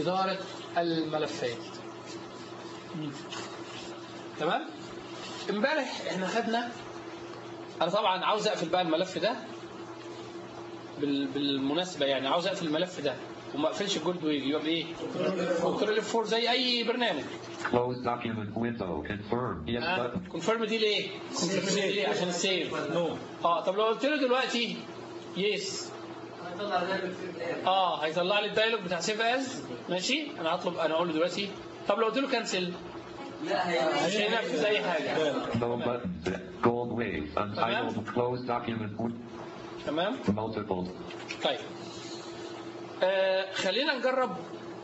إدارة الملفات تمام امبارح احنا خدنا انا طبعا عاوز اقفل بقى الملف ده بال- بالمناسبه يعني عاوز اقفل الملف ده وما اقفلش الجولد ويف يبقى بايه؟ كنترول اف 4 زي اي برنامج Close document window. Confirm. Yes اه button. كونفيرم دي ليه؟ كونفيرم دي ليه؟ عشان السيف نو اه طب لو قلت له دلوقتي يس اه هيطلع لي الدايلوج بتاع سيف از ماشي انا هطلب انا اقول له دلوقتي طب لو قلت له كنسل مش هينفذ اي حاجه No button. Gold wave. Untitled. Close document. wi- تمام Multiple. طيب آه خلينا نجرب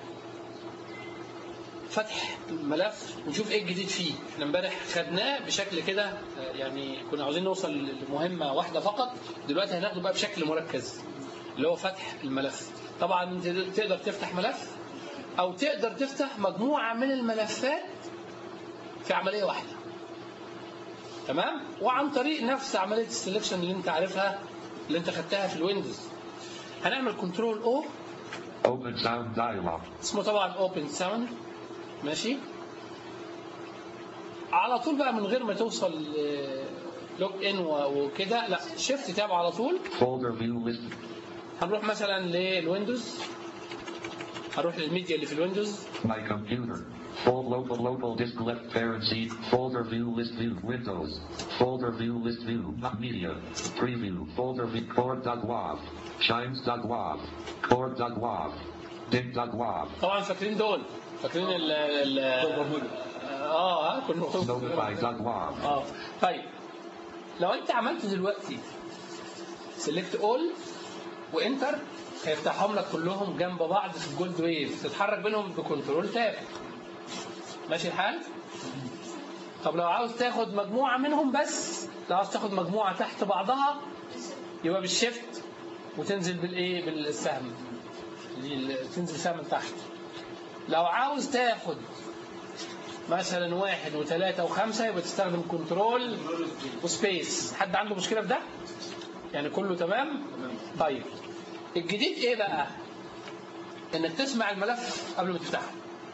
فتح الملف ونشوف ايه الجديد فيه احنا امبارح خدناه بشكل كده آه، يعني كنا عاوزين نوصل لمهمه واحده فقط دلوقتي هناخده بقى بشكل مركز اللي هو فتح الملف طبعا انت تقدر تفتح ملف او تقدر تفتح مجموعه من الملفات في عمليه واحده تمام وعن طريق نفس عمليه السلكشن اللي انت عارفها اللي انت خدتها في الويندوز هنعمل كنترول او Open sound dialog. اسمه طبعا اوبن ساوند ماشي على طول بقى من غير ما توصل لوج ان وكده لا شيفت تاب على طول Folder view list. هنروح مثلا للويندوز هنروح للميديا اللي في الويندوز My computer. Fold local local disk left parent C. Folder view list view. Windows. Folder view list view. Media. Preview. Folder view. Cord.wav. Chimes.wav. Cord.wav. Dig.wav. طبعا فاكرين دول فاكرين ال ال اه ها كنا Notify.wav. اه طيب لو انت عملت دلوقتي سيلكت اول وانتر هيفتحهم لك كلهم جنب بعض في الجولد ويف تتحرك بينهم بكنترول تاب ماشي الحال طب لو عاوز تاخد مجموعة منهم بس لو عاوز تاخد مجموعة تحت بعضها يبقى بالشيفت وتنزل بالايه بالسهم دي ال- تنزل سهم تحت لو عاوز تاخد مثلا واحد وثلاثة وخمسة يبقى تستخدم كنترول وسبيس حد عنده مشكلة في ده؟ يعني كله تمام؟ طيب الجديد ايه بقى؟ انك تسمع الملف قبل ما تفتحه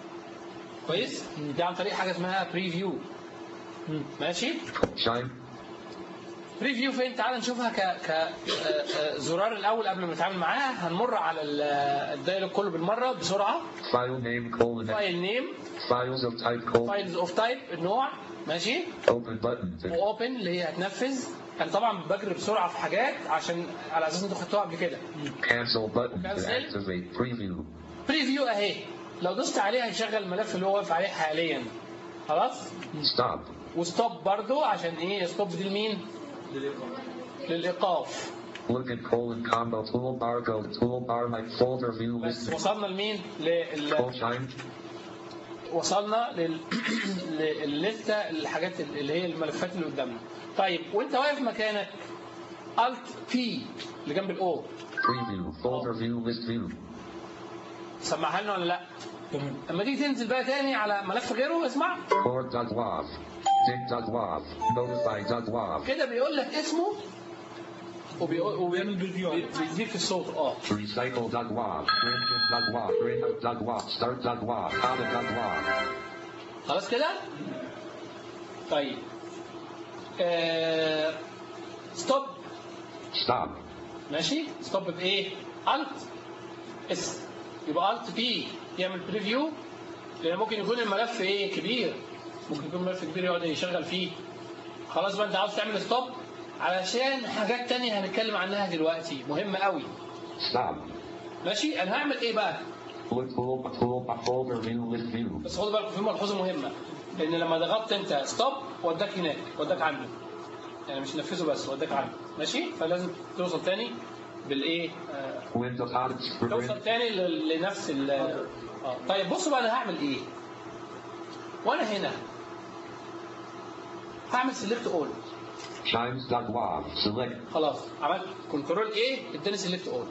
كويس؟ دي عن طريق حاجة اسمها بريفيو ماشي؟ Chime. بريفيو فين تعال نشوفها ك ك آه، آه، زرار الاول قبل ما نتعامل معاها هنمر على ال- الدايلوج كله بالمره بسرعه File name colon. فايل نيم Files of type colon. فايلز اوف تايب النوع ماشي Open button. واوبن اللي هي هتنفذ انا طبعا بجري بسرعه في حاجات عشان على اساس انتوا خدتوها قبل كده Cancel button to Cancel. activate preview. بريفيو اهي لو دوست عليه هيشغل الملف اللي هو واقف عليه حاليا خلاص Stop. وستوب برضو عشان ايه ستوب دي لمين للايقاف Look at colon combo toolbar go to toolbar my folder view بس list. وصلنا لمين لل... Full chime. وصلنا لل... للليسته الحاجات اللي هي الملفات اللي قدامنا طيب وانت واقف مكانك الت بي اللي جنب الاو Preview. Folder view list view. سمعها لنا ولا لا لما تيجي تنزل بقى تاني على ملف غيره اسمع Cord.wav. Dig.wav. Notify.wav. كده بيقول لك اسمه وبيقول وبيعمل بيديك الصوت اه Recycle.wav. Print.wav. Print.wav. Start.wav. Out.wav. خلاص كده طيب آه... ستوب Stop. ماشي ستوب بايه الت اس يبقى الت بي يعمل بريفيو لان ممكن يكون الملف ايه كبير ممكن يكون ملف كبير يقعد يشغل فيه خلاص بقى انت عاوز تعمل ستوب علشان حاجات تانية هنتكلم عنها دلوقتي مهمة قوي Stop. ماشي انا هعمل ايه بقى Look tool tool folder view list view. بس خدوا بالكم في ملحوظة مهمة ان لما ضغطت انت ستوب وداك هناك وداك عنده يعني مش نفذه بس وداك عنده ماشي فلازم توصل تاني بالايه آه Windows out. توصل تاني ل- لنفس ال اه طيب بصوا بقى انا هعمل ايه وانا هنا هعمل سيلكت اول Chimes.wav. Select. خلاص عملت كنترول ايه اداني سيلكت اول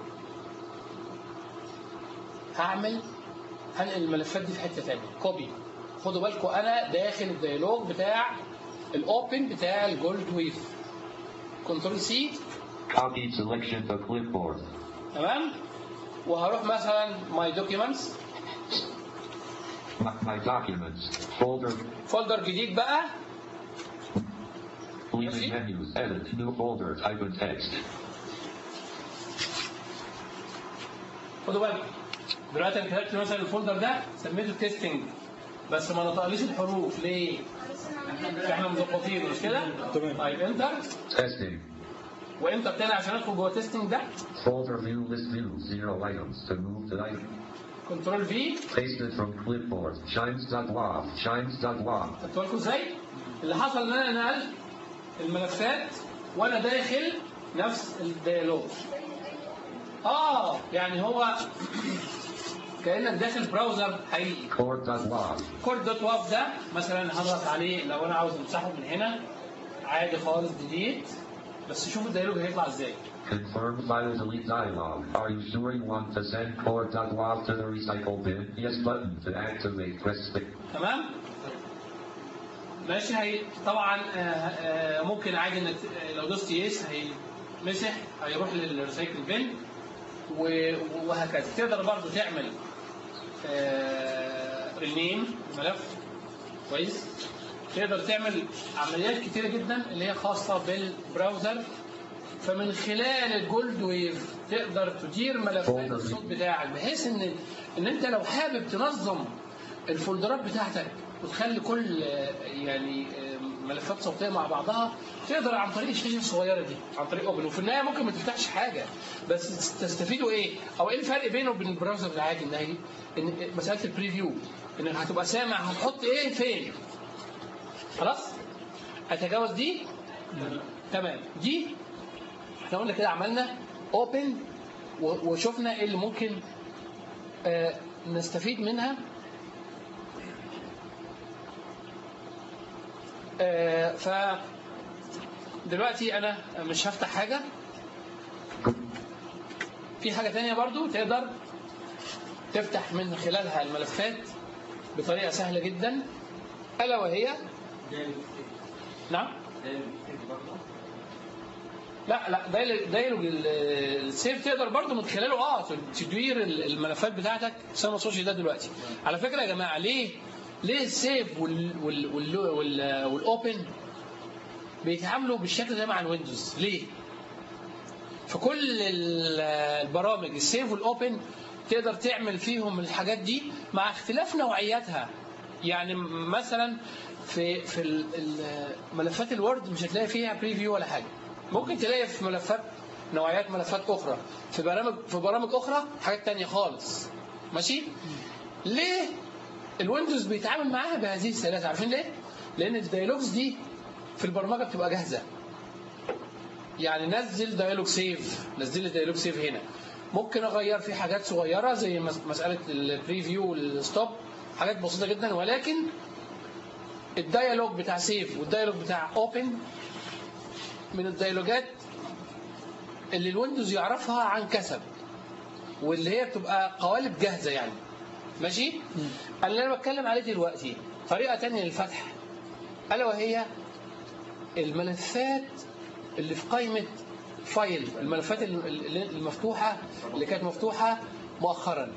هعمل هنقل الملفات دي في حته ثانيه كوبي خدوا بالكم انا داخل الديالوج بتاع الاوبن بتاع الجولد ويف كنترول سي Copy selection to clipboard. تمام وهروح مثلا ماي دوكيومنتس My, my documents. Folder. فولدر جديد بقى Leaving menus. Edit. New folder. Type in text. خدوا بالك دلوقتي انا كتبت مثلا الفولدر ده سميته تيستنج بس ما نطقليش الحروف ليه؟ احنا مظبطين مش كده؟ تمام. طيب انتر Testing. وانتر تاني عشان ادخل جوه تيستنج ده Folder view list view. Zero items. To move to item. كنترول في Pasted from clipboard. Chimes.wav. Chimes.wav. خدتوا بالكم ازاي؟ اللي حصل ان انا نقلت الملفات وانا داخل نفس الديالوج اه يعني هو كانك داخل براوزر حقيقي Core.wav. كور دوت واف ده مثلا هضغط عليه لو انا عاوز امسحه من هنا عادي خالص ديليت بس شوف الديالوج هيطلع ازاي Confirm file delete dialog. Are you sure you want to send core.wav to the recycle bin? Yes button to activate. Press the تمام ماشي هي طبعا آه، آه، ممكن عادي انك آه، لو دوست يس هيمسح هيروح للريسايكل بين و- وهكذا تقدر برضو تعمل رينيم الملف كويس تقدر تعمل عمليات كتيره جدا اللي هي خاصه بالبراوزر فمن خلال الجولد ويف تقدر تدير ملفات الصوت بتاعك بحيث ان ان انت لو حابب تنظم الفولدرات بتاعتك وتخلي كل آه، يعني آه، ملفات صوتيه مع بعضها تقدر عن طريق الشاشه الصغيره دي عن طريق اوبن وفي النهايه ممكن ما تفتحش حاجه بس تستفيدوا ايه او ايه الفرق بينه وبين البراوزر العادي ان هي ان مساله البريفيو انك هتبقى سامع هتحط ايه فين خلاص اتجاوز دي تمام دي احنا قلنا كده عملنا اوبن وشفنا ايه اللي ممكن آه، نستفيد منها آه، ف دلوقتي انا مش هفتح حاجه في حاجه تانية برضو تقدر تفتح من خلالها الملفات بطريقه سهله جدا الا وهي نعم لا لا دايلوج دايلوج ال- السيف تقدر برضو من خلاله اه تدوير ال- الملفات بتاعتك بس انا ما وصلش ده دلوقتي على فكره يا جماعه ليه ليه السيف وال وال وال وال والاوبن بيتعاملوا بالشكل ده مع الويندوز ليه؟ في كل ال- البرامج السيف والاوبن تقدر تعمل فيهم الحاجات دي مع اختلاف نوعياتها يعني م- مثلا في في ال- ال- ملفات الوورد مش هتلاقي فيها بريفيو ولا حاجه ممكن تلاقي في ملفات نوعيات ملفات اخرى في برامج في برامج اخرى حاجات تانية خالص ماشي ليه الويندوز بيتعامل معاها بهذه السلاسه عارفين ليه لان الدايلوجز دي في البرمجه بتبقى جاهزه يعني نزل دايلوج سيف نزل لي دايلوج سيف هنا ممكن اغير فيه حاجات صغيره زي مس- مساله البريفيو والستوب حاجات بسيطه جدا ولكن الديالوج بتاع سيف والديالوج بتاع اوبن من الديالوجات اللي الويندوز يعرفها عن كسب واللي هي بتبقى قوالب جاهزه يعني ماشي اللي انا بتكلم عليه دلوقتي طريقه تانية للفتح الا وهي الملفات اللي في قائمه فايل الملفات ال- ال- المفتوحه اللي كانت مفتوحه مؤخرا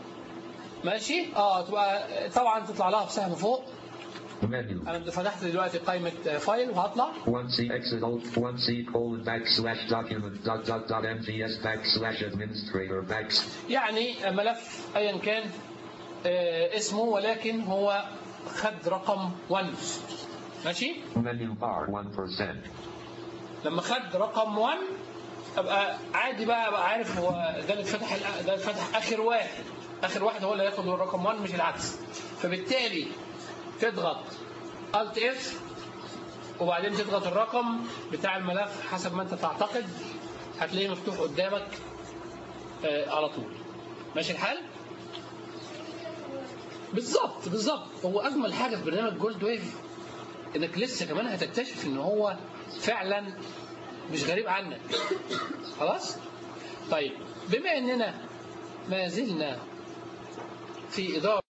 ماشي اه تبقى طبعا تطلع لها بسهم فوق Menu. انا فتحت دلوقتي قائمه فايل وهطلع 1C exit alt 1C colon backslash document dot dot dot mgs backslash administrator backs يعني ملف ايا كان آه، اسمه ولكن هو خد رقم 1 ماشي menu bar 1%. لما خد رقم 1 ابقى عادي بقى ابقى عارف هو ده اللي اتفتح الأ- ده اتفتح اخر واحد اخر واحد هو اللي هياخد الرقم 1 مش العكس فبالتالي تضغط الت اف وبعدين تضغط الرقم بتاع الملف حسب ما انت تعتقد هتلاقيه مفتوح قدامك آه، على طول ماشي الحال؟ بالظبط بالظبط هو اجمل حاجه في برنامج جولد ويف انك لسه كمان هتكتشف ان هو فعلا مش غريب عنك خلاص طيب بما اننا ما زلنا في اداره